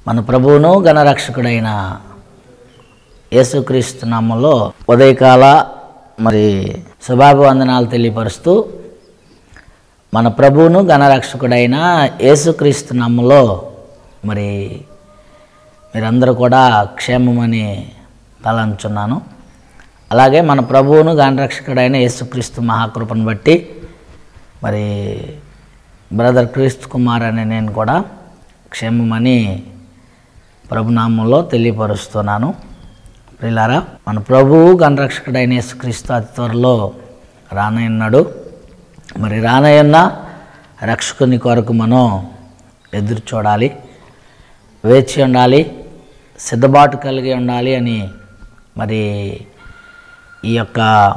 మన ప్రభువును గణరక్షకుడైన యేసుక్రీస్తు నామంలో ఉదయకాల మరి శుభాభివందనాలు తెలియపరుస్తూ మన ప్రభువును గణరక్షకుడైన యేసుక్రీస్తు నామంలో మరి మీరందరూ కూడా క్షేమమని తలంచున్నాను అలాగే మన ప్రభువును గణరక్షకుడైన యేసుక్రీస్తు మహాకృపను బట్టి మరి బ్రదర్ క్రీస్తు కుమార్ అనే నేను కూడా క్షేమమని ప్రభునామంలో తెలియపరుస్తున్నాను ప్రిలారా మన ప్రభువు గణరక్షకుడైన యేసుక్రీస్తు అతి త్వరలో రానయ్యున్నాడు మరి రానయ్యున్న రక్షకుని కొరకు మనం ఎదురు చూడాలి వేచి ఉండాలి సిద్ధబాటు కలిగి ఉండాలి అని మరి ఈ యొక్క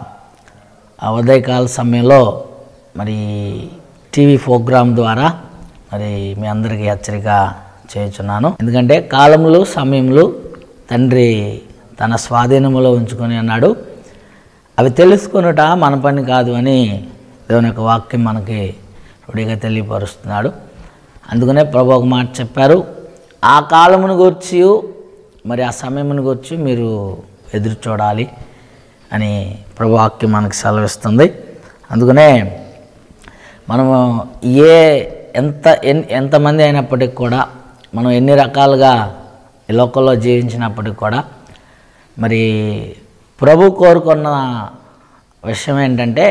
ఆ ఉదయకాల సమయంలో మరి టీవీ ప్రోగ్రాం ద్వారా మరి మీ అందరికీ హెచ్చరిక చేయుచున్నాను ఎందుకంటే కాలములు సమయములు తండ్రి తన స్వాధీనములో ఉంచుకొని అన్నాడు అవి తెలుసుకొనుట మన పని కాదు అని దేవుని యొక్క వాక్యం మనకి రుడిగా తెలియపరుస్తున్నాడు అందుకనే ప్రభు ఒక మాట చెప్పారు ఆ కాలమును గూర్చి మరి ఆ సమయమును గూర్చి మీరు ఎదురు చూడాలి అని ప్రభు వాక్యం మనకి సెలవిస్తుంది అందుకనే మనము ఏ ఎంత ఎన్ ఎంతమంది అయినప్పటికి కూడా మనం ఎన్ని రకాలుగా ఈ లోకంలో జీవించినప్పటికి కూడా మరి ప్రభు కోరుకున్న విషయం ఏంటంటే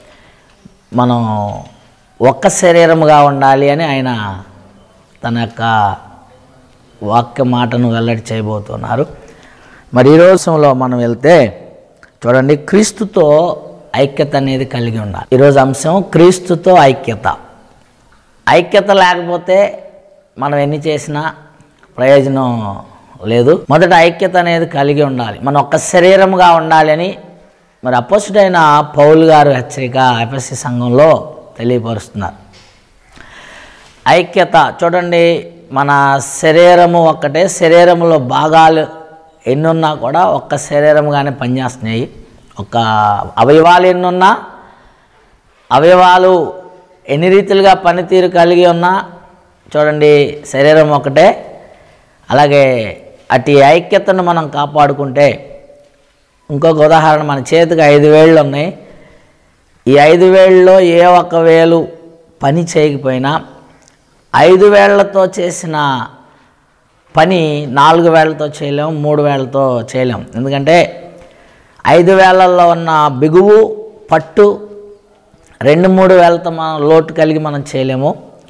మనం ఒక్క శరీరముగా ఉండాలి అని ఆయన తన యొక్క వాక్య మాటను వెల్లడి చేయబోతున్నారు మరి ఈ రోజులో మనం వెళ్తే చూడండి క్రీస్తుతో ఐక్యత అనేది కలిగి ఉండాలి ఈరోజు అంశం క్రీస్తుతో ఐక్యత ఐక్యత లేకపోతే మనం ఎన్ని చేసినా ప్రయోజనం లేదు మొదట ఐక్యత అనేది కలిగి ఉండాలి మనం ఒక్క శరీరముగా ఉండాలి అని మరి అపోజిట్ పౌలు గారు హెచ్చరిక ఎఫ్ఎస్సి సంఘంలో తెలియపరుస్తున్నారు ఐక్యత చూడండి మన శరీరము ఒక్కటే శరీరంలో భాగాలు ఎన్నున్నా కూడా ఒక్క శరీరంగానే పనిచేస్తున్నాయి ఒక అవయవాలు ఎన్నున్నా అవయవాలు ఎన్ని రీతిలుగా పనితీరు కలిగి ఉన్నా చూడండి శరీరం ఒకటే అలాగే అటు ఐక్యతను మనం కాపాడుకుంటే ఇంకొక ఉదాహరణ మన చేతికి ఐదు వేళ్ళు ఉన్నాయి ఈ ఐదు వేళ్ళలో ఏ ఒక్క వేలు పని చేయకపోయినా ఐదు వేళ్లతో చేసిన పని నాలుగు వేళ్లతో చేయలేం మూడు వేళ్లతో చేయలేం ఎందుకంటే ఐదు వేళ్లలో ఉన్న బిగువు పట్టు రెండు మూడు వేలతో మనం లోటు కలిగి మనం చేయలేము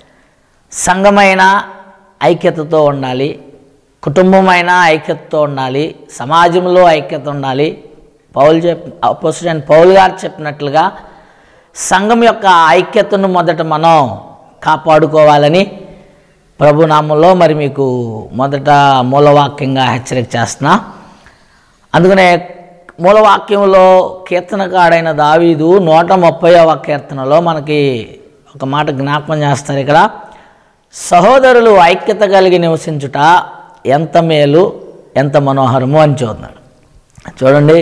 సంఘమైన ఐక్యతతో ఉండాలి కుటుంబమైన ఐక్యతతో ఉండాలి సమాజంలో ఐక్యత ఉండాలి పౌలు చెప్ అపోజిట్ పౌల్ గారు చెప్పినట్లుగా సంఘం యొక్క ఐక్యతను మొదట మనం కాపాడుకోవాలని ప్రభునామంలో మరి మీకు మొదట మూలవాక్యంగా హెచ్చరిక చేస్తున్నా అందుకనే మూలవాక్యంలో కీర్తనకాడైన దావీదు నూట ముప్పైవ కీర్తనలో మనకి ఒక మాట జ్ఞాపకం చేస్తారు ఇక్కడ సహోదరులు ఐక్యత కలిగి నివసించుట ఎంత మేలు ఎంత మనోహరము అని చూస్తున్నాడు చూడండి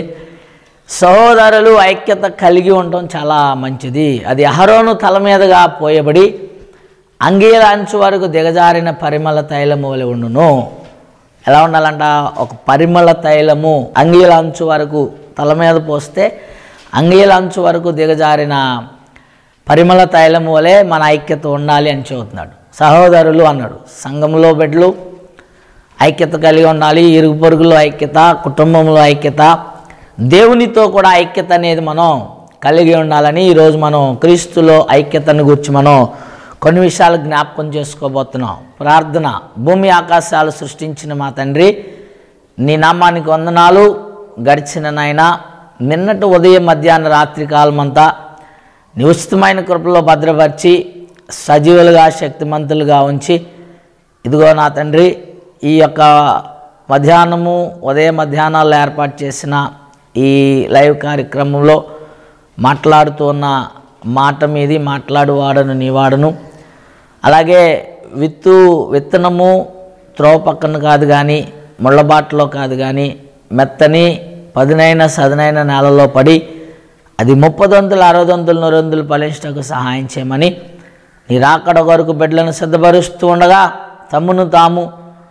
సహోదరులు ఐక్యత కలిగి ఉండటం చాలా మంచిది అది అహరోను తల మీదుగా పోయబడి అంగీల అంచు వరకు దిగజారిన పరిమళ తైలము వలె ఉండును ఎలా ఉండాలంట ఒక పరిమళ తైలము అంగీల అంచు వరకు తల మీద పోస్తే అంగీల అంచు వరకు దిగజారిన పరిమళ తైలము వలె మన ఐక్యత ఉండాలి అని చెబుతున్నాడు సహోదరులు అన్నాడు సంఘంలో బిడ్డలు ఐక్యత కలిగి ఉండాలి ఇరుగు పొరుగులో ఐక్యత కుటుంబంలో ఐక్యత దేవునితో కూడా ఐక్యత అనేది మనం కలిగి ఉండాలని ఈరోజు మనం క్రీస్తులో ఐక్యతను గురించి మనం కొన్ని విషయాలు జ్ఞాపకం చేసుకోబోతున్నాం ప్రార్థన భూమి ఆకాశాలు సృష్టించిన మా తండ్రి నీ నామానికి వందనాలు గడిచిన నాయన నిన్నటి ఉదయం మధ్యాహ్న రాత్రి కాలమంతా నీ ఉచితమైన కృపలో భద్రపరిచి సజీవులుగా శక్తిమంతులుగా ఉంచి ఇదిగో నా తండ్రి ఈ యొక్క మధ్యాహ్నము ఉదయ మధ్యాహ్నాల్లో ఏర్పాటు చేసిన ఈ లైవ్ కార్యక్రమంలో మాట్లాడుతూ ఉన్న మాట మీది మాట్లాడువాడను నీవాడను అలాగే విత్తు విత్తనము త్రోవ పక్కన కాదు కానీ ముళ్ళబాటలో కాదు కానీ మెత్తని పదునైన సదునైన నేలలో పడి అది ముప్పదొంతులు అరవదొంతులు నూరొంతులు ఫలించటకు సహాయం చేయమని నీ రాకడ కొరకు బిడ్డలను సిద్ధపరుస్తూ ఉండగా తమ్మును తాము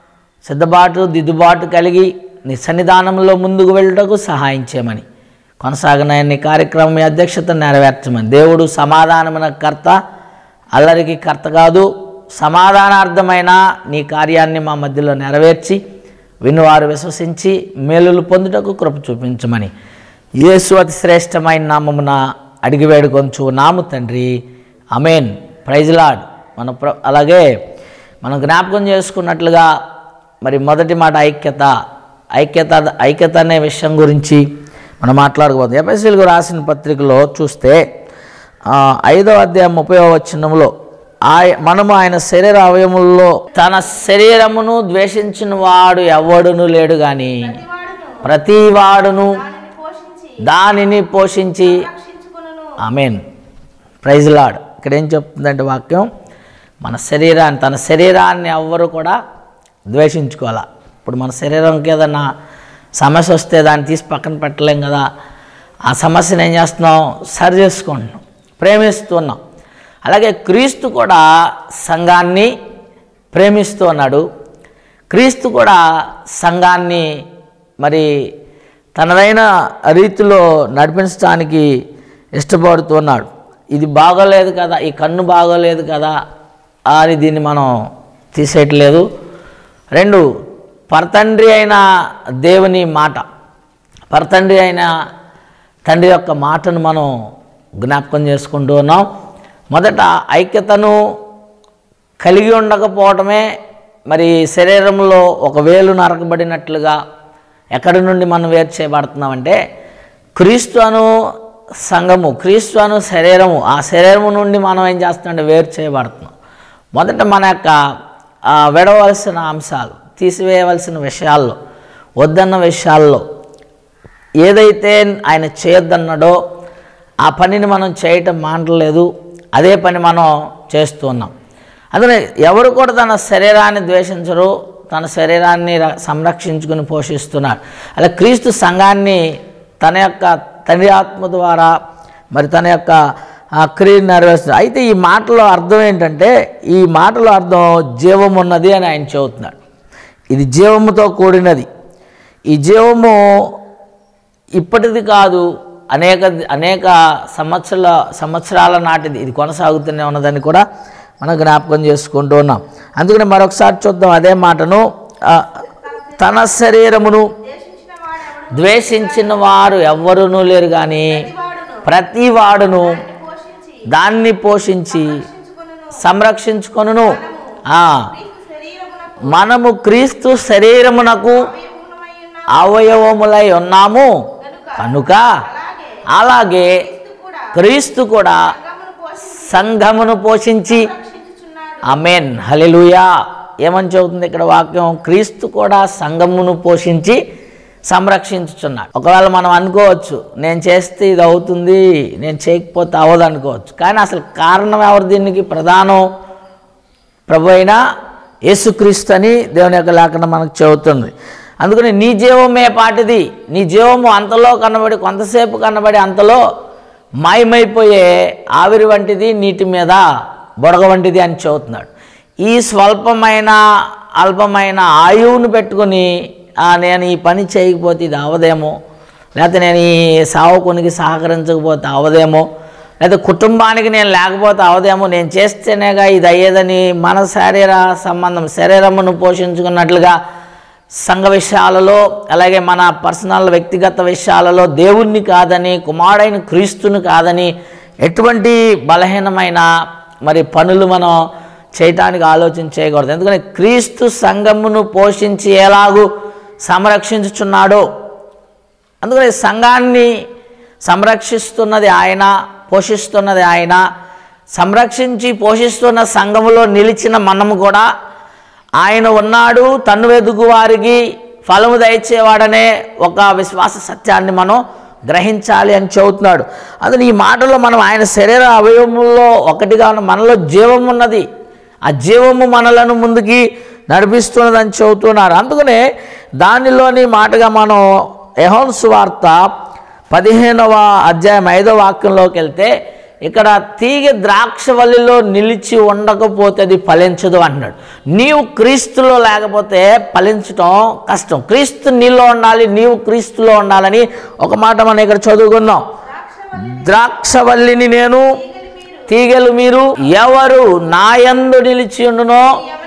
సిద్ధబాటు దిద్దుబాటు కలిగి నీ సన్నిధానంలో ముందుకు వెళ్ళటకు సహాయం చేయమని కొనసాగిన నీ కార్యక్రమం మీ అధ్యక్షత నెరవేర్చమని దేవుడు సమాధానమైన కర్త అల్లరికి కర్త కాదు సమాధానార్థమైన నీ కార్యాన్ని మా మధ్యలో నెరవేర్చి వినువారు విశ్వసించి మేలులు పొందుటకు కృప చూపించమని యేసు అతి శ్రేష్టమైన నామమున అడిగి వేడుకొంచు నాము తండ్రి అమేన్ ప్రైజ్ లాడ్ మన ప్ర అలాగే మనం జ్ఞాపకం చేసుకున్నట్లుగా మరి మొదటి మాట ఐక్యత ఐక్యత ఐక్యత అనే విషయం గురించి మనం మాట్లాడుకోవద్దు ఎఫ్ఎస్సీలకు రాసిన పత్రికలో చూస్తే ఆ, ఐదవ అధ్యాయం ముప్పై వచనంలో ఆయ మనము ఆయన శరీర అవయముల్లో తన శరీరమును ద్వేషించిన వాడు ఎవడును లేడు కానీ ప్రతివాడును ప్రతి వాడును దానిని పోషించి దానిని పోషించి రక్షించుకొనును ఆమెన్ ప్రైజ్ లాడ్ ఇక్కడ ఏం చెప్తుందంటే వాక్యం మన శరీరాన్ని తన శరీరాన్ని ఎవ్వరు కూడా ద్వేషించుకోవాలా ఇప్పుడు మన శరీరంకి ఏదన్నా సమస్య వస్తే దాన్ని తీసి పక్కన పెట్టలేం కదా ఆ సమస్యను ఏం చేస్తున్నాం సరి చేసుకుంటున్నాం ప్రేమిస్తున్నాం అలాగే క్రీస్తు కూడా సంఘాన్ని ప్రేమిస్తూ ఉన్నాడు క్రీస్తు కూడా సంఘాన్ని మరి తనదైన రీతిలో నడిపించడానికి ఇష్టపడుతున్నాడు ఇది బాగోలేదు కదా ఈ కన్ను బాగోలేదు కదా అని దీన్ని మనం తీసేయట్లేదు రెండు పరతండ్రి అయిన దేవుని మాట పరతండ్రి అయిన తండ్రి యొక్క మాటను మనం జ్ఞాపకం చేసుకుంటూ ఉన్నాం మొదట ఐక్యతను కలిగి ఉండకపోవటమే మరి శరీరంలో ఒక వేలు నరకబడినట్లుగా ఎక్కడి నుండి మనం వేరు చేయబడుతున్నామంటే క్రీస్తు అను సంఘము క్రీస్తు అను శరీరము ఆ శరీరము నుండి మనం ఏం చేస్తున్నామంటే వేరు చేయబడుతున్నాం మొదట మన యొక్క ఆ, విడవలసిన అంశాలు తీసివేయవలసిన విషయాల్లో వద్దన్న విషయాల్లో ఏదైతే ఆయన చేయొద్దన్నాడో ఆ పనిని మనం చేయటం మానట్లేదు అదే పని మనం చేస్తున్నాం అందుకని ఎవరు కూడా తన శరీరాన్ని ద్వేషించరు తన శరీరాన్ని ర- సంరక్షించుకుని పోషిస్తున్నాడు అలా క్రీస్తు సంఘాన్ని తన యొక్క తండ్రి ఆత్మ ద్వారా మరి తన యొక్క ఆ క్రియను నెరవేరుస్తుంది అయితే ఈ మాటలో అర్థం ఏంటంటే ఈ మాటలో అర్థం జీవం ఉన్నది అని ఆయన చెబుతున్నాడు ఇది జీవముతో కూడినది ఈ జీవము ఇప్పటిది కాదు అనేక అనేక సంవత్సరాల సంవత్సరాల నాటిది ఇది కొనసాగుతూనే ఉన్నదని కూడా మనం జ్ఞాపకం చేసుకుంటూ ఉన్నాం అందుకని మరొకసారి చూద్దాం అదే మాటను ఆ, తన శరీరమును ద్వేషించిన వాడెవడు ద్వేషించిన వారు ఎవ్వరూ లేరు కానీ ప్రతివాడును ప్రతి వాడును పోషించి దాన్ని పోషించి రక్షించుకొనును సంరక్షించుకొనును ఆ, క్రీస్తు శరీరమునకు మనము క్రీస్తు శరీరమునకు అవయవములమై ఉన్న అవయవములై ఉన్నాము గనుక కనుక అలాగే అలాగే క్రీస్తు కూడా క్రీస్తు కూడా సంఘమును పోషించి సంఘమును పోషించి రక్షించుచున్నాడు అమెన్ హలెలుయా ఏమని చెబుతుంది ఇక్కడ వాక్యం క్రీస్తు కూడా సంఘమును పోషించి సంరక్షించుచున్నాడు ఒకవేళ మనం అనుకోవచ్చు నేను చేస్తే ఇది అవుతుంది నేను చేయకపోతే అవ్వదు అనుకోవచ్చు కానీ అసలు కారణం ఎవరు దీనికి ప్రధానం ప్రభు అయిన యేసుక్రీస్తు అని దేవుని యొక్క లేఖనం మనకు చెబుతుంది అందుకని నీ జీవమే పాటిది నీ జీవము అంతలో కనబడి కొంతసేపు కనబడి అంతలో మాయమైపోయే ఆవిరి వంటిది నీటి మీద బుడగ వంటిది అని చెబుతున్నాడు ఈ స్వల్పమైన అల్పమైన ఆయువును పెట్టుకొని "ఆ, నేను ఈ పని చేయకపోతే ఇది అవదేమో లేకపోతే నేను ఈ సావకునికి సహకరించకపోతే అవదేమో లేదా కుటుంబానికి నేను లేకపోతే అవదేమో నేను చేస్తేనేగా ఇది అయ్యేదని మన శరీర సంబంధం శరీరమును పోషించుకున్నట్లుగా సంఘ విషయాలలో అలాగే మన పర్సనల్ వ్యక్తిగత విషయాలలో దేవుణ్ణి కాదని కుమారుడైన క్రీస్తుని కాదని ఎటువంటి బలహీనమైన మరి పనులు మనం చేయటానికి ఆలోచన చేయకూడదు ఎందుకంటే క్రీస్తు సంఘమును పోషించి ఎలాగూ సంరక్షించుచున్నాడో అందుకని సంఘాన్ని సంరక్షిస్తున్నది ఆయన పోషిస్తున్నది ఆయన సంరక్షించి పోషిస్తున్న సంఘములో నిలిచిన మనము కూడా ఆయన ఉన్నాడు తన్ను వెదుగు వారికి ఫలము దయచేవాడనే ఒక విశ్వాస సత్యాన్ని మనం గ్రహించాలి అని చెబుతున్నాడు అందుకని ఈ మాటలో మనం ఆయన శరీర అవయవముల్లో ఒకటిగా ఉన్న మనలో జీవం ఉన్నది ఆ జీవము మనలను ముందుకి నడిపిస్తున్నదని చెబుతున్నారు అందుకనే దానిలోని మాటగా మనం యెహోను సువార్త పదిహేనవ అధ్యాయం ఐదవ వాక్యంలోకి వెళ్తే ఇక్కడ తీగ ద్రాక్షవల్లిలో నిలిచి ఉండకపోతే అది ఫలించదు అంటున్నాడు నీవు క్రీస్తులో లేకపోతే ఫలించటం కష్టం క్రీస్తు నీలో ఉండాలి నీవు క్రీస్తులో ఉండాలని ఒక మాట మనం ఇక్కడ చదువుకుందాం ద్రాక్షవల్లిని నేను తీగలు మీరు ఎవరు నాయందు నిలిచి ఉండునో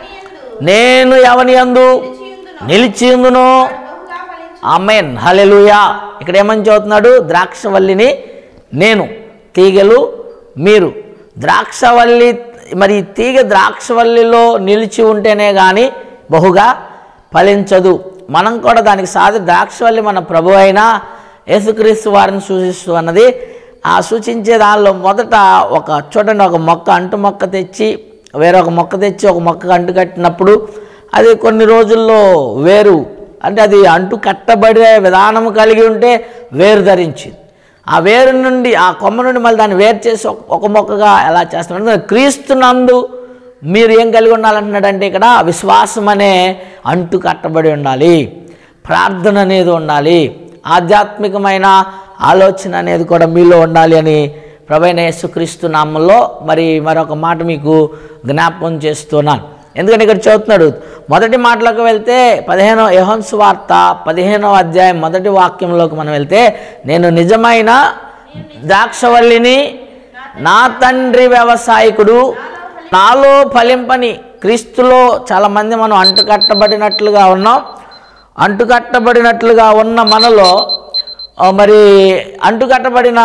నేను ఎవని యందు నిలిచి ఉందునో బహుగా ఫలించు ఆమెన్ హలెలుయా ఇక్కడ ఏమని చదువుతున్నాడు ద్రాక్షవల్లిని నేను తీగలు మీరు ద్రాక్షవల్లి మరి ఈ తీగ ద్రాక్షవల్లిలో నిలిచి ఉంటేనే కానీ బహుగా ఫలించదు మనం కూడా దానికి సాధి ద్రాక్షవల్లి మన ప్రభు అయిన యేసుక్రీస్తు వారిని సూచిస్తూ అన్నది ఆ సూచించే దానిలో మొదట ఒక చూడండి ఒక మొక్క అంటు మొక్క తెచ్చి వేరొక మొక్క తెచ్చి ఒక మొక్క అంటు కట్టినప్పుడు అది కొన్ని రోజుల్లో వేరు అంటే అది అంటు కట్టబడే విధానం కలిగి ఉంటే వేరు ధరించింది ఆ వేరు నుండి ఆ కొమ్మ నుండి మళ్ళీ దాన్ని వేరు చేసి ఒక- ఒక మొక్కగా ఎలా చేస్తున్నాడు క్రీస్తు నందు మీరు ఏం కలిగి ఉండాలంటున్నాడంటే ఇక్కడ విశ్వాసం అనే అంటు కట్టబడి ఉండాలి ప్రార్థన అనేది ఉండాలి ఆధ్యాత్మికమైన ఆలోచన అనేది కూడా మీలో ఉండాలి అని ప్రభైన యేసుక్రీస్తు నామంలో మరి మరొక మాట మీకు జ్ఞాపకం చేస్తున్నాను ఎందుకంటే ఇక్కడ చదువుతున్నాడు మొదటి మాటలకు వెళ్తే పదిహేనో యహోన్స్ వార్త పదిహేనో అధ్యాయం మొదటి వాక్యంలోకి మనం వెళ్తే నేను నిజమైన ద్రాక్షవల్లిని నా తండ్రి వ్యవసాయకుడు నాలో ఫలింపని క్రీస్తులో చాలామంది మనం అంటుకట్టబడినట్లుగా ఉన్నాం అంటుకట్టబడినట్లుగా ఉన్న మనలో ఆ, మరి అంటుకట్టబడిన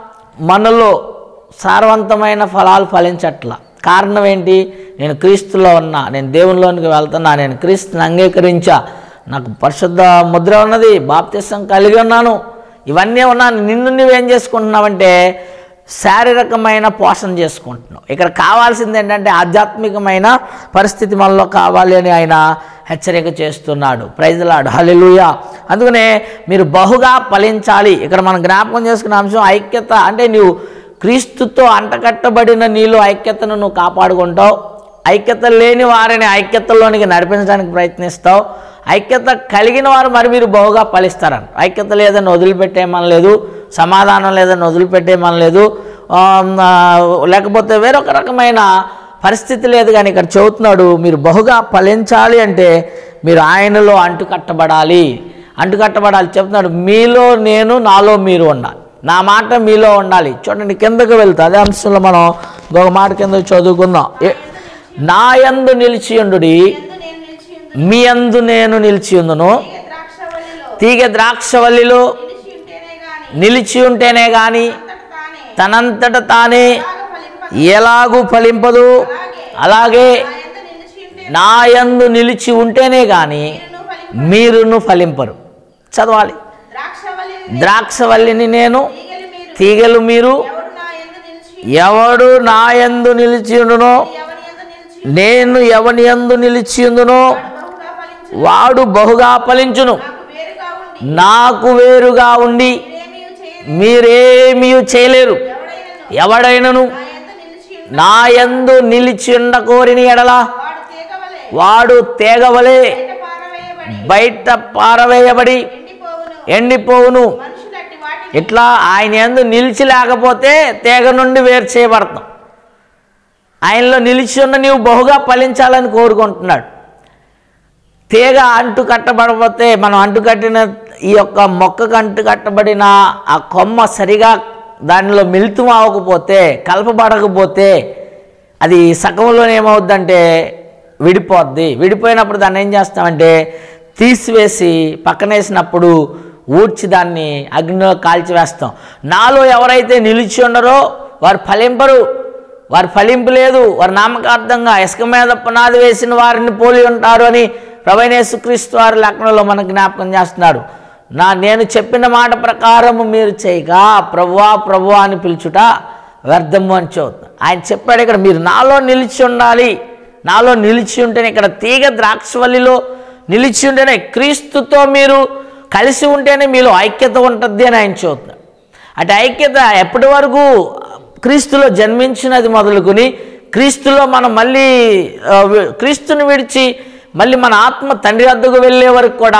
మనలో సారవంతమైన ఫలాలు ఫలించట్ల కారణం ఏంటి నేను క్రీస్తులో ఉన్నా నేను దేవునిలోనికి వెళ్తున్నా నేను క్రీస్తుని అంగీకరించా నాకు పరిశుద్ధ ముద్ర ఉన్నది బాప్తిసం కలిగి ఉన్నాను ఇవన్నీ ఉన్నాను నిన్ను నువ్వేం చేసుకుంటున్నావంటే శారీరకమైన పోషణ చేసుకుంటున్నావు ఇక్కడ కావాల్సింది ఏంటంటే ఆధ్యాత్మికమైన పరిస్థితి మనలో కావాలి అని ఆయన హెచ్చరిక చేస్తున్నాడు ప్రైజ్లాడు హల్లెలూయా అందుకనే మీరు బహుగా ఫలించాలి ఇక్కడ మనం జ్ఞాపకం చేసుకున్న అంశం ఐక్యత అంటే నువ్వు క్రీస్తుతో అంటకట్టబడిన నీలో ఐక్యతను నువ్వు కాపాడుకుంటావు ఐక్యత లేని వారిని ఐక్యతలోనికి నడిపించడానికి ప్రయత్నిస్తావు ఐక్యత కలిగిన వారు మరి మీరు బహుగా ఫలిస్తారని ఐక్యత లేదని వదిలిపెట్టేయమని లేదు సమాధానం లేదని వదిలిపెట్టేయమని లేదు ఆమ్, ఆ, లేకపోతే వేరొక రకమైన పరిస్థితి లేదు కానీ ఇక్కడ చెబుతున్నాడు మీరు బహుగా ఫలించాలి అంటే మీరు ఆయనలో అంటుకట్టబడాలి అంటుకట్టబడాలి చెప్తున్నాడు మీలో నేను నాలో మీరు ఉండాలి నా మాట మీలో ఉండాలి చూడండి కిందకు వెళ్తా అదే అంశంలో మనం ఇంకొక మాట కింద చదువుకుందాం ఏ- నా యందు నిలిచియుండుడి ఎందు నేను నిలిచి ఉండు. మీ యందు నేను నిలిచియుందును తీగ ద్రాక్షవల్లిలో తీగ ద్రాక్షవల్లిలో నిలిచి ఉంటేనే గాని నిలిచి ఉంటేనే గాని అంతట తానే తనంతట తానే బాగా ఫలింపదు. ఎలాగూ ఫలింపదు అలాగే నా యందు నిలిచి ఉంటే నా యందు నిలిచి ఉంటేనే గాని మీరును ఫలింప మీరును ఫలింపరు చదవాలి ద్రాక్షవల్లిని ద్రాక్షవల్లిని నేను తీగలి మీరు తీగలు మీరు ఎవడు నా యందు నిలిచి ఎవడు నా యందు నిలిచియుండునో ఎవరి యందు నిలిచి నేను ఎవని యందు నిలిచియుందునో బహుగా ఫలించు వాడు బహుగా ఫలించును నాకు వేరుగా ఉండి నాకు వేరుగా ఉండి మీరేమీ చేయని మీరేమీ చేయలేరు ఎవడైనను ఎవడైనను నా యందు నిలిచి ఉండు. నా యందు నిలిచి ఉండ కోరిని ఎడల వాడు తీగవలే వాడు తేగవలే బయట పారవేయబడి బయట పారవేయబడి ఎండిపోవును ఎండిపోవును మనుషులట్టి వాటిని ఇట్లా ఆయన యందు నిలిచి లేకపోతే తేగ నుండి వేరు చేయబడతాం ఆయనలో నిలిచి ఉన్న నీవు బహుగా ఫలించాలని కోరుకుంటున్నాడు తీగ అంటు కట్టబడకపోతే మనం అంటు కట్టిన ఈ యొక్క మొక్కకు అంటు కట్టబడిన ఆ కొమ్మ సరిగా దానిలో మిళితం అవ్వకపోతే కలపబడకపోతే అది సగంలోనే ఏమవుద్దంటే విడిపోద్ది విడిపోయినప్పుడు దాన్ని ఏం చేస్తామంటే తీసివేసి పక్కనేసినప్పుడు ఊడ్చి దాన్ని అగ్నిలో కాల్చివేస్తాం నాలో ఎవరైతే నిలిచి ఉండరో వారు ఫలింపరు వారు ఫలింపు లేదు వారు నామకార్థంగా ఇసుక మీద పునాది వేసిన వారిని పోలి ఉంటారు అని ప్రవీణేశ్వక్రీస్తు వారి లగ్నంలో మనకు జ్ఞాపకం చేస్తున్నాడు నా నేను చెప్పిన మాట ప్రకారము మీరు చేయక ప్రభువా ప్రభువా అని పిలుచుట వ్యర్థము అని చెబుతున్నా ఆయన చెప్పాడు ఇక్కడ మీరు నాలో నిలిచి ఉండాలి నాలో నిలిచి ఉంటేనే ఇక్కడ తీగ ద్రాక్షవల్లిలో నిలిచి ఉంటేనే క్రీస్తుతో మీరు కలిసి ఉంటేనే మీలో ఐక్యత ఉంటుంది అని ఆయన చెబుతున్నాడు అంటే ఐక్యత ఎప్పటి వరకు క్రీస్తులో జన్మించినది మొదలుకొని క్రీస్తులో మనం మళ్ళీ ఆ, వి- క్రీస్తుని విడిచి మళ్ళీ మన ఆత్మ తండ్రి వద్దకు వెళ్ళే వరకు కూడా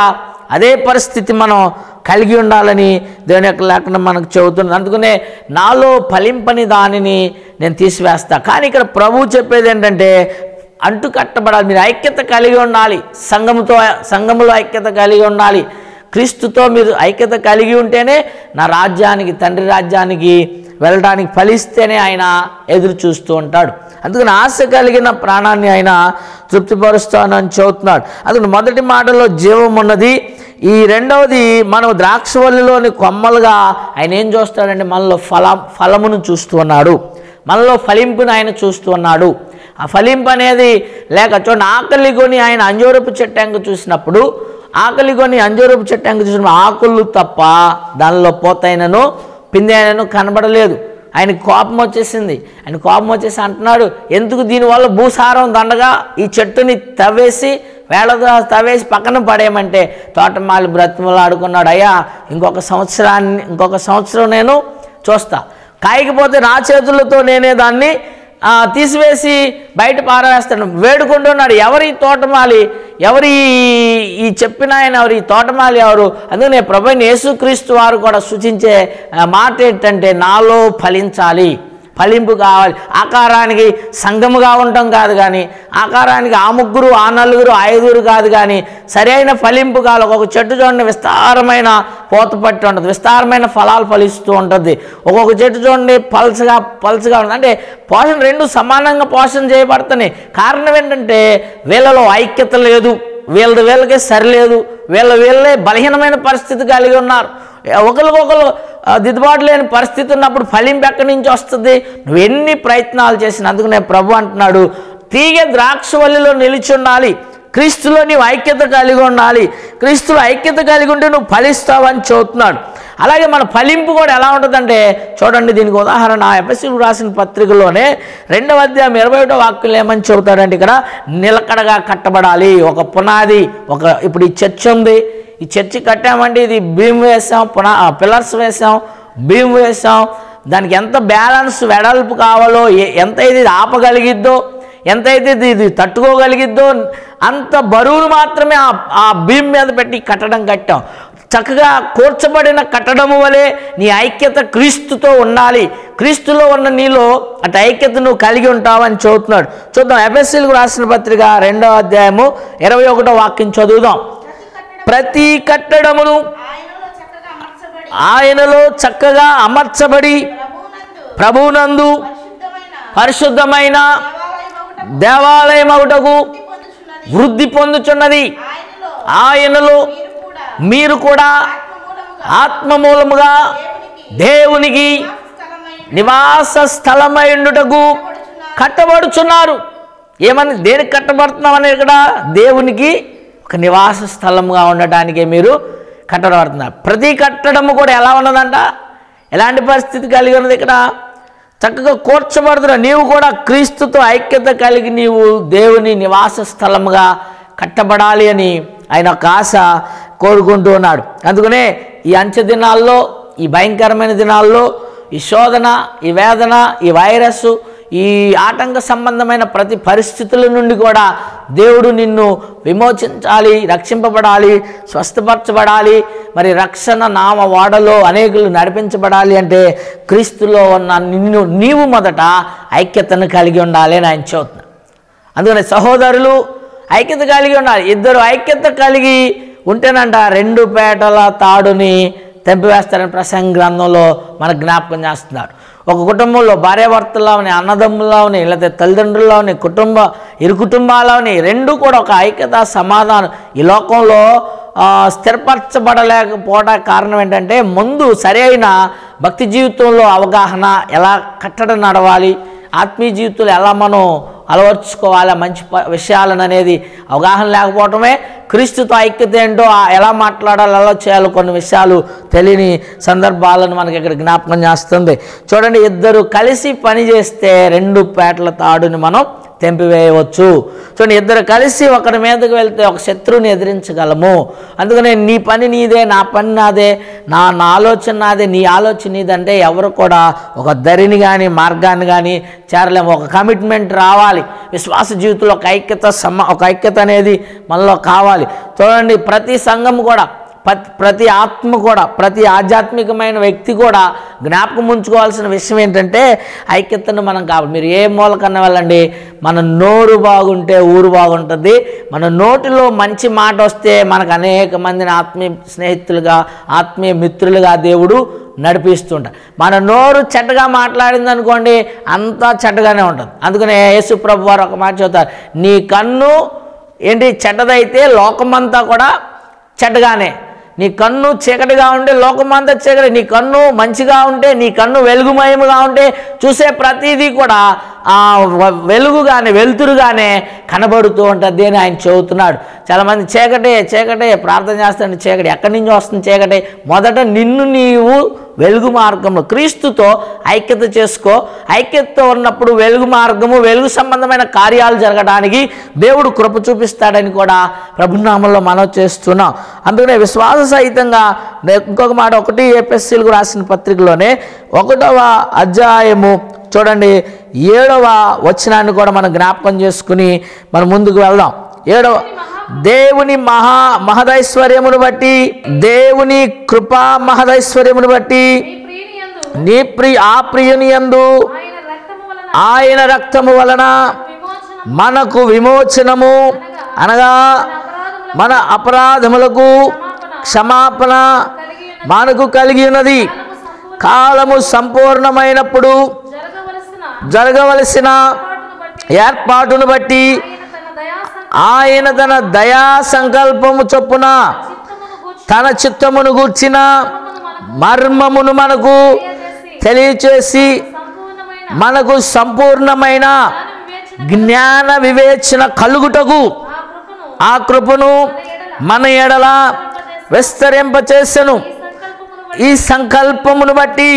అదే పరిస్థితి మనం కలిగి ఉండాలని దేవుని యొక్క లేకుండా మనకు చెబుతుంది అందుకనే నాలో ఫలింపని దానిని నేను తీసివేస్తా కానీ ఇక్కడ ప్రభువు చెప్పేది ఏంటంటే అంటు కట్టబడాలి మీరు ఐక్యత కలిగి ఉండాలి సంఘముతో సంఘములో ఐక్యత కలిగి ఉండాలి క్రీస్తుతో మీరు ఐక్యత కలిగి ఉంటేనే నా రాజ్యానికి తండ్రి రాజ్యానికి వెళ్ళడానికి ఫలిస్తేనే ఆయన ఎదురు చూస్తూ ఉంటాడు అందుకని ఆశ కలిగిన ప్రాణాన్ని ఆయన తృప్తిపరుస్తానని చెబుతున్నాడు అందుకని మొదటి మాటలో జీవం ఉన్నది ఈ రెండవది మనం ద్రాక్షవల్లిలోని కొమ్మలుగా ఆయన ఏం చూస్తాడంటే మనలో ఫల ఫలమును చూస్తూ ఉన్నాడు మనలో ఫలింపును ఆయన చూస్తూ ఉన్నాడు ఆ ఫలింపు అనేది లేక చూడండి ఆకలి కొని ఆయన అంజూరపు చెట్టంగు చూసినప్పుడు ఆకలి కొని అంజూరపు చెట్టంగు చూసినప్పుడు ఆకులు తప్ప దానిలో పోతైనను పిండి అయినను కనబడలేదు ఆయన కోపం వచ్చేసింది ఆయన కోపం వచ్చేసి అంటున్నాడు ఎందుకు దీనివల్ల భూసారం దండగా ఈ చెట్టుని తవ్వేసి వేళ తవ్వేసి పక్కన పడేయమంటే తోటమాలి బ్రతిమలు ఆడుకున్నాడు అయ్యా ఇంకొక సంవత్సరాన్ని ఇంకొక సంవత్సరం నేను చూస్తా కాయకపోతే నా చేతులతో నేనే దాన్ని ఆ, తీసివేసి బయట పారవేస్తాడు వేడుకుంటున్నాడు ఎవరి ఈ తోటమాలి ఎవరి ఈ- ఈ చెప్పిన ఆయన ఎవరు ఈ తోటమాలి ఎవరు అందుకనే ప్రభుని యేసుక్రీస్తు వారు కూడా సూచించే ఆ, మాట ఏంటంటే నాలో ఫలించాలి ఫలింపు కావాలి ఆకారానికి సంఘముగా ఉండటం కాదు కానీ ఆకారానికి ఆ ముగ్గురు ఆ నలుగురు ఆ ఐదుగురు కాదు కానీ సరైన ఫలింపు కావాలి ఒక్కొక్క చెట్టు చూడండి విస్తారమైన పూత పట్టి ఉంటుంది విస్తారమైన ఫలాలు ఫలిస్తూ ఉంటుంది ఒక్కొక్క చెట్టు చూడండి పల్చగా పల్చగా ఉంటుంది అంటే పోషణ రెండు సమానంగా పోషణ చేయబడుతున్నాయి కారణం ఏంటంటే వీళ్ళలో ఐక్యత లేదు వీళ్ళది వీళ్ళకే సరిలేదు వీళ్ళ వీళ్ళే బలహీనమైన పరిస్థితి కలిగి ఉన్నారు ఒకరికొకరు ఆ, దిద్దుబాటు లేని పరిస్థితి ఉన్నప్పుడు ఫలింపు ఎక్కడి నుంచి వస్తుంది నువ్వు ఎన్ని ప్రయత్నాలు చేసిన అందుకు నేను ప్రభు అంటున్నాడు తీగ ద్రాక్షవల్లిలో నిలిచి ఉండాలి క్రీస్తులో నీవు ఐక్యత కలిగి ఉండాలి క్రీస్తులో ఐక్యత కలిగి ఉంటే నువ్వు ఫలిస్తావని చెబుతున్నాడు అలాగే మన ఫలింపు కూడా ఎలా ఉంటుందంటే చూడండి దీనికి ఉదాహరణ ఎఫ్ఎస్సీలు రాసిన పత్రికలోనే రెండవ అధ్యాయం ఇరవై ఒకటో వాక్యం ఏమని చెబుతాడంటే ఇక్కడ నిలకడగా కట్టబడాలి ఒక పునాది ఒక ఇప్పుడు ఈ చర్చ్ ఉంది ఈ చర్చి కట్టామంటే ఇది భీమ్ వేసాం పునా పిల్లర్స్ వేసాం భీమ్ వేసాం దానికి ఎంత బ్యాలెన్స్ వెడల్పు కావాలో ఏ- ఎంత ఇది ఆపగలిగిద్దో ఎంతైతే ఇది ఇది తట్టుకోగలిగిద్దో అంత బరువును మాత్రమే ఆ ఆ భీమ్ మీద పెట్టి కట్టడం కట్టాం చక్కగా కూర్చబడిన కట్టడము వలె నీ ఐక్యత క్రీస్తుతో ఉండాలి క్రీస్తులో ఉన్న నీలో అటు ఐక్యత నువ్వు కలిగి ఉంటావని చెబుతున్నాడు చూద్దాం ఎఫ్ఎస్సీలకు రాసిన పత్రిక రెండో అధ్యాయము ఇరవై ఒకటో వాక్యం చదువుదాం ప్రతి కట్టడం ప్రతి కట్టడమును ఆయనలో చక్కగా అమర్చబడి ఆయనలో చక్కగా అమర్చబడి ప్రభువునందు ప్రభునందు పరిశుద్ధమైన పరిశుద్ధమైన దేవాలయం ఒకటకు దేవాలయం ఒకటకు పొందుచున్నది వృద్ధి పొందుచున్నది ఆయనలో ఆయనలో మీరు కూడా మీరు కూడా ఆత్మమూలముగా ఆత్మమూలముగా దేవునికి దేవునికి స్థలమై నివాస స్థలమై ఉండుటకు కట్టబడుచున్నారు ఏమని దేనికి కట్టబడుతున్నామని ఇక్కడ దేవునికి ఒక నివాస స్థలముగా ఉండటానికే మీరు కట్టబడుతున్నారు ప్రతి కట్టడము కూడా ఎలా ఉన్నదంట ఎలాంటి పరిస్థితి కలిగి ఉన్నది ఇక్కడ చక్కగా కూర్చబడుతున్న నీవు కూడా క్రీస్తుతో ఐక్యత కలిగి నీవు దేవుని నివాస స్థలముగా కట్టబడాలి అని ఆయన ఒక ఆశ కోరుకుంటూ ఉన్నాడు అందుకనే ఈ అంచె దినాల్లో ఈ భయంకరమైన దినాల్లో ఈ శోధన ఈ వేదన ఈ వైరస్ ఈ ఆటంక సంబంధమైన ప్రతి పరిస్థితుల నుండి కూడా దేవుడు నిన్ను విమోచించాలి రక్షింపబడాలి స్వస్థపరచబడాలి మరి రక్షణ నామ వాడలో అనేకులు నడిపించబడాలి అంటే క్రీస్తులో ఉన్న నిన్ను నీవు మొదట ఐక్యతను కలిగి ఉండాలి అని ఆయన చెబుతున్నాడు అందుకని సహోదరులు ఐక్యత కలిగి ఉండాలి ఇద్దరు ఐక్యత కలిగి ఉంటేనంట రెండు పేటల తాడుని తెంపివేస్తారని ప్రసంగ గ్రంథంలో మన జ్ఞాపకం చేస్తున్నాడు ఒక కుటుంబంలో భార్యాభర్తల్లోని అన్నదమ్ముల్లోని లేకపోతే తల్లిదండ్రుల్లోని కుటుంబ ఇరు కుటుంబాల్లోని రెండు కూడా ఒక ఐక్యత సమాధానం ఈ లోకంలో ఆ, స్థిరపరచబడలేకపోవడానికి కారణం ఏంటంటే ముందు సరైన భక్తి జీవితంలో అవగాహన ఎలా కట్టడం నడవాలి ఆత్మీయ జీవితంలో ఎలా మనం అలవర్చుకోవాలి మంచి ప- విషయాలను అనేది అవగాహన లేకపోవటమే క్రీస్తుతో ఐక్యత ఏంటో ఆ ఎలా మాట్లాడాలి ఎలా చేయాలో కొన్ని విషయాలు తెలియని సందర్భాలను మనకి ఇక్కడ జ్ఞాపకం చేస్తుంది చూడండి ఇద్దరు కలిసి పని చేస్తే రెండు పేటల తాడుని మనం తెంపివేయవచ్చు చూడండి ఇద్దరు కలిసి ఒకరి మీదకి వెళ్తే ఒక శత్రువుని ఎదిరించగలము అందుకనే నీ పని నీదే నా పని నాదే నా నా ఆలోచన నాదే నీ ఆలోచన నీదంటే ఎవరు కూడా ఒక దరిని కానీ మార్గాన్ని కానీ చేరలేము ఒక కమిట్మెంట్ రావాలి విశ్వాస జీవితంలో ఒక ఐక్యత సమ ఒక ఐక్యత అనేది మనలో కావాలి చూడండి ప్రతి సంఘం కూడా ప్రతి ప్రతి ఆత్మ కూడా ప్రతి ఆధ్యాత్మికమైన వ్యక్తి కూడా జ్ఞాపకం ఉంచుకోవాల్సిన విషయం ఏంటంటే ఐక్యతను మనం కావాలి మీరు ఏ మూలకన్నా వెళ్ళండి మన నోరు బాగుంటే ఊరు బాగుంటుంది మన నోటిలో మంచి మాట వస్తే మనకు అనేక మందిని ఆత్మీయ స్నేహితులుగా ఆత్మీయ మిత్రులుగా దేవుడు నడిపిస్తుంటారు మన నోరు చెడ్డగా మాట్లాడింది అనుకోండి అంతా చెడ్డగానే ఉంటుంది అందుకనే యేసు ప్రభు వారు ఒక మాట చెబుతారు నీ కన్ను ఏంటి చెడ్డదైతే లోకమంతా కూడా చెడ్డగానే నీ కన్ను చీకటిగా ఉంటే లోకమంతా చీకటి నీ కన్ను మంచిగా ఉంటే నీ కన్ను వెలుగుమయముగా ఉంటే చూసే ప్రతిదీ కూడా ఆ వ- వెలుగుగానే వెలుతురుగానే కనబడుతూ ఉంటుంది అని ఆయన చెబుతున్నాడు చాలామంది చీకటే చీకటే ప్రార్థన చేస్తాను చీకటి ఎక్కడి నుంచి వస్తుంది చీకటి మొదట నిన్ను నీవు వెలుగు మార్గంలో క్రీస్తుతో ఐక్యత చేసుకో ఐక్యతతో ఉన్నప్పుడు వెలుగు మార్గము వెలుగు సంబంధమైన కార్యాలు జరగడానికి దేవుడు కృప చూపిస్తాడని కూడా ప్రభునామంలో మనం చేస్తున్నాం అందుకనే విశ్వాస సహితంగా నే- ఇంకొక మాట ఒకటి ఏపీఎస్సీలకు రాసిన పత్రికలోనే ఒకటవ అధ్యాయము చూడండి ఏడవ వచనాన్ని కూడా మనం జ్ఞాపకం చేసుకుని మనం ముందుకు వెళ్దాం ఏడవ దేవుని మహా మహదైశ్వర్యమును బట్టి దేవుని కృపా మహదైశ్వర్యమును బట్టి నీ ప్రియుని యందు నీ ప్రి ఆ ప్రియుని యందు ఆయన రక్తము వలన ఆయన రక్తము వలన విమోచనం మనకు విమోచనము అనగా అపరాధముల మన అపరాధములకు క్షమాపణ కలిగి ఉన్న మనకు కలిగి ఉన్నది కాలము సంపూర్ణ కాలము సంపూర్ణమైనప్పుడు జరగవలసిన జరగవలసిన ఏర్పాటును బట్టి ఏర్పాటును బట్టి ఆయన తన దయా ఆయన తన దయా సంకల్పము చొప్పున చిత్తమును గూర్చి తన చిత్తమును గూర్చిన మనకు మర్మమును మనకు తెలియజేసి తెలియచేసి సంపూర్ణమైన మనకు సంపూర్ణమైన జ్ఞాన వివేచన జ్ఞాన వివేచన కలుగుటకు ఆ కృపను ఆ కృపను మన ఎడల విస్తరింపచేసెను ఈ సంకల్పమును బట్టి ఈ సంకల్పమును బట్టి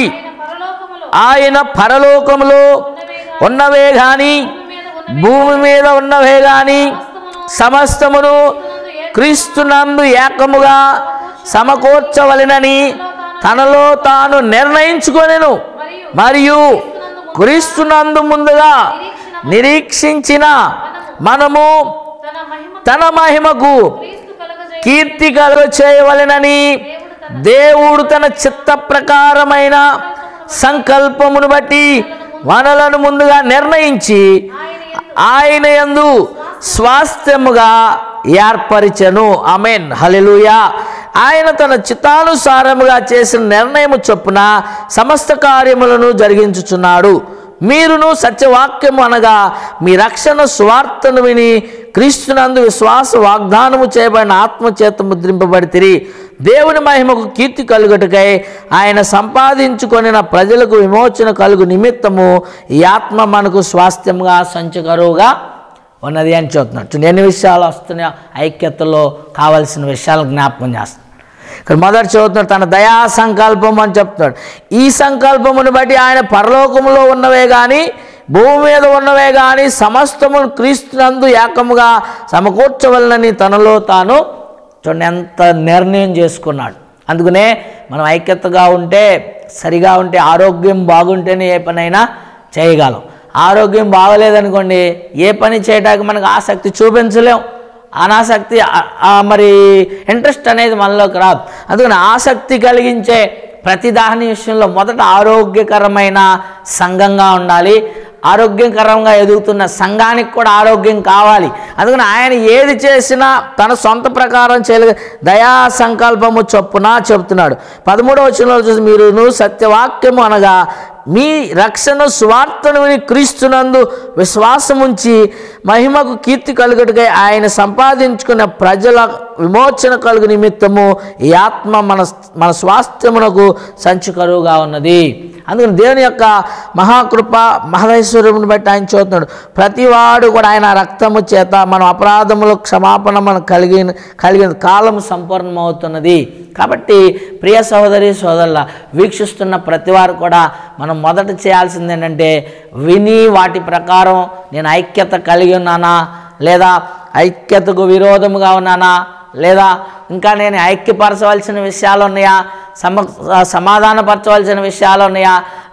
ఆయన పరలోకములో ఆయన పరలోకములో ఉన్నవేగా ఉన్నవే గాని భూమి మీద ఉన్న భూమి మీద ఉన్నవే గాని సమస్తమును క్రీస్తునందు ఏకముగా సమకూర్చవలెనని తనలో తాను నిర్ణయించుకొనెను మరియు మరియు క్రీస్తునందు ముందుగా నిరీక్షించిన మనము తన మహిమ తన మహిమకు క్రీస్తు కలగజేయ కీర్తి కలుగ చేయవలెనని దేవుడు తన చిత్త ప్రకారమైన సంకల్పమును బట్టి మనలను ముందుగా నిర్ణయించి ఆయన యందు స్వాస్థ్యముగా ఏర్పరిచెను అమెన్ హల్లెలూయా ఆయన తన చిత్తానుసారముగా చేసిన నిర్ణయము చొప్పున సమస్త కార్యములను జరిగించుచున్నాడు మీరును సత్యవాక్యము అనగా మీ రక్షణ స్వార్థను విని క్రీస్తునందు విశ్వాస వాగ్దానము చేయబడిన ఆత్మ చేత ముద్రింపబడితిరి దేవుని మహిమకు కీర్తి కలుగుటకై ఆయన సంపాదించుకొనిన ప్రజలకు విమోచన కలుగు నిమిత్తము ఈ ఆత్మ మనకు స్వాస్థ్యంగా సంచకరువుగా ఉన్నది అని చెప్తున్నాడు చూడండి ఎన్ని విషయాలు వస్తున్నాయో ఐక్యతలో కావలసిన విషయాలు జ్ఞాపకం చేస్తున్నాడు ఇక్కడ మొదటి చదువుతున్నాడు తన దయా సంకల్పం అని చెప్తున్నాడు ఈ సంకల్పమును బట్టి ఆయన పరలోకములో ఉన్నవే కానీ భూమి మీద ఉన్నవే కానీ సమస్తమును క్రీస్తునందు ఏకముగా సమకూర్చవలనని తనలో తాను చూడండి ఎంత నిర్ణయం చేసుకున్నాడు అందుకనే మనం ఐక్యతగా ఉంటే సరిగా ఉంటే ఆరోగ్యం బాగుంటేనే ఏ పనైనా చేయగలం ఆరోగ్యం బాగలేదనుకోండి ఏ పని చేయడానికి మనకు ఆసక్తి చూపించలేం అనాసక్తి ఆ- ఆ మరి ఇంట్రెస్ట్ అనేది మనలోకి రాదు అందుకని ఆసక్తి కలిగించే ప్రతి దాని విషయంలో మొదట ఆరోగ్యకరమైన సంఘంగా ఉండాలి ఆరోగ్యకరంగా ఎదుగుతున్న సంఘానికి కూడా ఆరోగ్యం కావాలి అందుకని ఆయన ఏది చేసినా తన సొంత ప్రకారం చేయలే దయా సంకల్పము చొప్పున చెప్తున్నాడు పదమూడవ వచనంలో చూసి మీరును సత్యవాక్యము అనగా మీ రక్షణ స్వార్థను విని క్రీస్తునందు విశ్వాసముంచి మహిమకు కీర్తి కలుగుటకై ఆయన సంపాదించుకున్న ప్రజల విమోచన కలుగు నిమిత్తము ఈ ఆత్మ మన మన స్వాస్థ్యమునకు సంచుకరువుగా ఉన్నది అందుకని దేవుని యొక్క మహాకృప మహదైశ్వర్యమును బట్టి ఆయన చూస్తున్నాడు ప్రతివాడు కూడా ఆయన రక్తము చేత మన అపరాధములు క్షమాపణ మనకు కలిగిన కలిగిన కాలం సంపూర్ణమవుతున్నది కాబట్టి ప్రియ సహోదరి సోదరుల వీక్షిస్తున్న ప్రతివారు కూడా మనం మొదట చేయాల్సింది ఏంటంటే విని వాటి ప్రకారం నేను ఐక్యత కలిగి ఉన్నానా లేదా ఐక్యతకు విరోధముగా ఉన్నానా లేదా ఇంకా నేను ఐక్యపరచవలసిన విషయాలు ఉన్నాయా సమ సమాధానపరచవలసిన విషయాలు ఉన్నాయా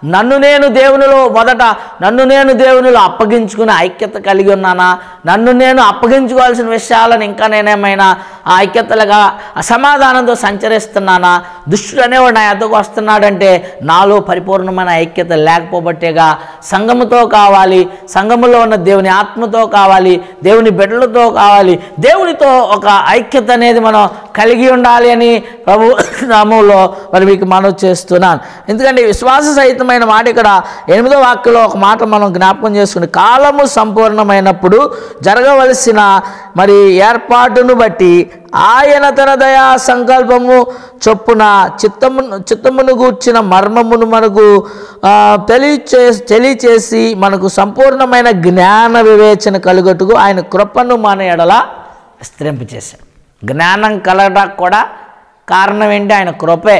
నన్ను నేను దేవునిలో మొదట నన్ను నేను దేవునిలో అప్పగించుకుని ఐక్యత కలిగి ఉన్నానా నన్ను నేను అప్పగించుకోవాల్సిన విషయాలను ఇంకా నేనేమైనా ఆ ఐక్యతలుగా అసమాధానంతో సంచరిస్తున్నానా దుష్టుడు అనేవాడు నా ఎద్దకు వస్తున్నాడంటే నాలో పరిపూర్ణమైన ఐక్యత లేకపోబట్టేగా సంఘముతో కావాలి సంఘములో ఉన్న దేవుని ఆత్మతో కావాలి దేవుని బిడ్డలతో కావాలి దేవునితో ఒక ఐక్యత అనేది మనం కలిగి ఉండాలి అని ప్రభు నామంలో మరి మీకు మనవి చేస్తున్నాను ఎందుకంటే విశ్వాస సహితమైన మాట ఇక్కడ ఎనిమిదో వాక్యంలో ఒక మాట మనం జ్ఞాపకం చేసుకుని కాలము సంపూర్ణమైనప్పుడు జరగవలసిన మరి ఏర్పాటును బట్టి ఆయన తన దయా సంకల్పము చొప్పున చిత్తము చిత్తమును గూర్చిన మర్మమును మనకు ఆ, తెలియచే తెలియచేసి మనకు సంపూర్ణమైన జ్ఞాన వివేచన కలుగట్టుకు ఆయన కృపను మన ఎడల విస్తరింపచేశాడు జ్ఞానం కలగడానికి కూడా కారణం ఏంటి ఆయన కృపే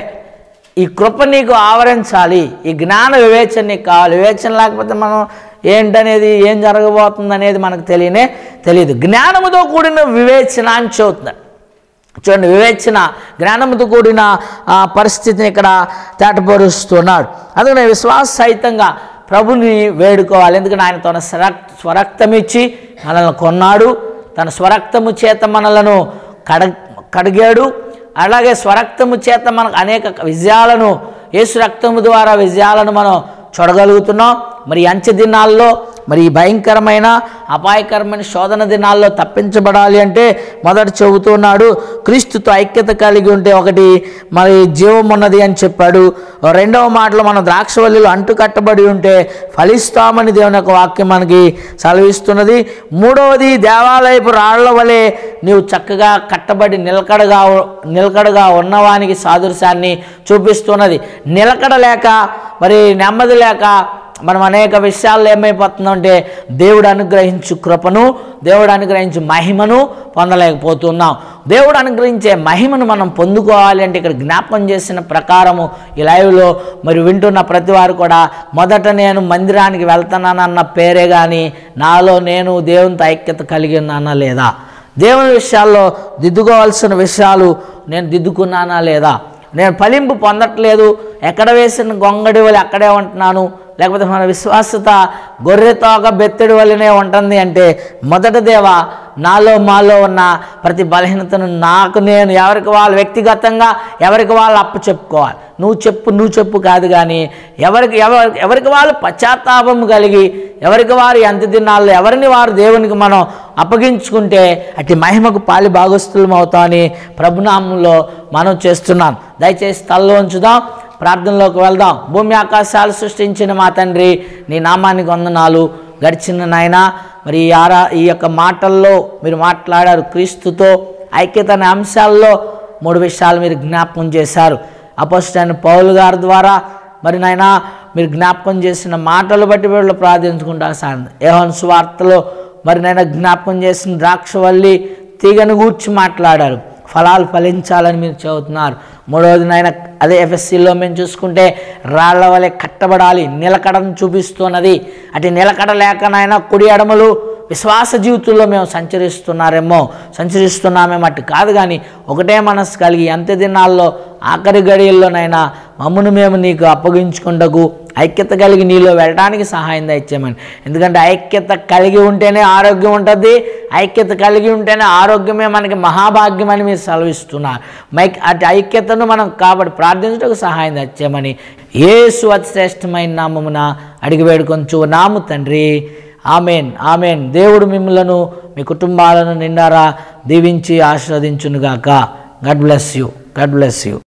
ఈ కృప నీకు ఆవరించాలి ఈ జ్ఞాన వివేచన నీకు కావాలి వివేచన లేకపోతే మనం ఏంటనేది ఏం జరగబోతుంది అనేది మనకు తెలియనే తెలియదు జ్ఞానముతో కూడిన వివేచన అని చెబుతున్నాడు చూడండి వివేచన జ్ఞానంతో కూడిన ఆ, పరిస్థితిని ఇక్కడ తేటపరుస్తున్నాడు అందుకని విశ్వాస సహితంగా ప్రభుని వేడుకోవాలి ఎందుకంటే ఆయన తన స్వరక్ స్వరక్తం ఇచ్చి మనల్ని కొన్నాడు తన స్వరక్తము చేత మనలను కడ కడిగాడు అలాగే స్వరక్తము చేత మనకు అనేక విజయాలను యేసు రక్తము ద్వారా విజయాలను మనం చూడగలుగుతున్నాం మరి ఈ అంచె దినాల్లో మరి ఈ భయంకరమైన అపాయకరమైన శోధన దినాల్లో తప్పించబడాలి అంటే మొదట చెబుతున్నాడు క్రీస్తుతో ఐక్యత కలిగి ఉంటే ఒకటి మరి జీవం ఉన్నది అని చెప్పాడు రెండవ మాటలో మనం ద్రాక్షవల్లిలో అంటు కట్టబడి ఉంటే ఫలిస్తామని దేవుని యొక్క వాక్యం మనకి సెలవిస్తున్నది మూడవది దేవాలయపు రాళ్ల వలె నీవు చక్కగా కట్టబడి నిలకడగా నిలకడగా ఉన్నవానికి సాదృశ్యాన్ని చూపిస్తున్నది నిలకడ లేక మరి నెమ్మది లేక మనం అనేక విషయాల్లో ఏమైపోతుందంటే దేవుడు అనుగ్రహించు కృపను దేవుడు అనుగ్రహించు మహిమను పొందలేకపోతున్నాం దేవుడు అనుగ్రహించే మహిమను మనం పొందుకోవాలి అంటే ఇక్కడ జ్ఞాపకం చేసిన ప్రకారము ఈ లైవ్లో మరి వింటున్న ప్రతి వారు కూడా మొదట నేను మందిరానికి వెళ్తున్నానన్న పేరే కానీ నాలో నేను దేవునితో ఐక్యత కలిగి ఉన్నానా లేదా దేవుని విషయాల్లో దిద్దుకోవాల్సిన విషయాలు నేను దిద్దుకున్నానా లేదా నేను ఫలింపు పొందట్లేదు ఎక్కడ వేసిన గొంగడి వల్ల అక్కడే ఉంటున్నాను లేకపోతే మన విశ్వాసత గొర్రెతోక బెత్తడి వల్లనే ఉంటుంది అంటే మొదట దేవ నాలో మాలో ఉన్న ప్రతి బలహీనతను నాకు నేను ఎవరికి వాళ్ళు వ్యక్తిగతంగా ఎవరికి వాళ్ళు అప్పు చెప్పుకోవాలి నువ్వు చెప్పు నువ్వు చెప్పు కాదు కానీ ఎవరికి ఎవరి ఎవరికి వాళ్ళు పశ్చాత్తాపం కలిగి ఎవరికి వారు ఎంత దినాల్లో ఎవరిని వారు దేవునికి మనం అప్పగించుకుంటే అటు మహిమకు పాలి భాగస్థులం అవుతామని ప్రభునామంలో మనం చేస్తున్నాం దయచేసి తల్లో ఉంచుదాం ప్రార్థనలోకి వెళ్దాం భూమి ఆకాశాలు సృష్టించిన మా తండ్రి నీ నామానికి వందనాలు గడిచిన నాయన మరి ఈ ఆరా ఈ యొక్క మాటల్లో మీరు మాట్లాడారు క్రీస్తుతో ఐక్యత అనే అంశాల్లో మూడు విషయాలు మీరు జ్ఞాపకం చేశారు అపోస్టైన పౌలు గారి ద్వారా మరి నాయన మీరు జ్ఞాపకం చేసిన మాటలు బట్టి వీళ్ళు ప్రార్థించుకుంటా సార్ ఏహోన్ స్వార్తలో మరి నాయన జ్ఞాపకం చేసిన ద్రాక్షవల్లి తీగను గూర్చి మాట్లాడారు ఫలాలు ఫలించాలని మీరు చెబుతున్నారు మూడవది నాయన అదే ఎఫ్ఎస్సిలో మేము చూసుకుంటే రాళ్ల వలె కట్టబడాలి నిలకడను చూపిస్తున్నది అటు నిలకడ లేక నాయన కుడి ఎడమలు విశ్వాస జీవితంలో మేము సంచరిస్తున్నారేమో సంచరిస్తున్నామేమో అటు కాదు కానీ ఒకటే మనసు కలిగి అంత్య దినాల్లో ఆఖరి గడియల్లోనైనా మమ్మను మేము నీకు అప్పగించుకుంటకు ఐక్యత కలిగి నీలో వెళ్ళడానికి సహాయం దయచేయమని ఎందుకంటే ఐక్యత కలిగి ఉంటేనే ఆరోగ్యం ఉంటుంది ఐక్యత కలిగి ఉంటేనే ఆరోగ్యమే మనకి మహాభాగ్యం అని మీరు సెలవిస్తున్నారు మైక్ అటు ఐక్యతను మనం కాబట్టి ప్రార్థించడానికి సహాయం దయచేయమని ఏసు అతి శ్రేష్టమైన నామమున అడిగి వేడుకొంచు నాము తండ్రి ఆమెన్ ఆమెన్ దేవుడు మిమ్మలను మీ కుటుంబాలను నిండారా దీవించి ఆస్వాదించునుగాక God bless you God bless you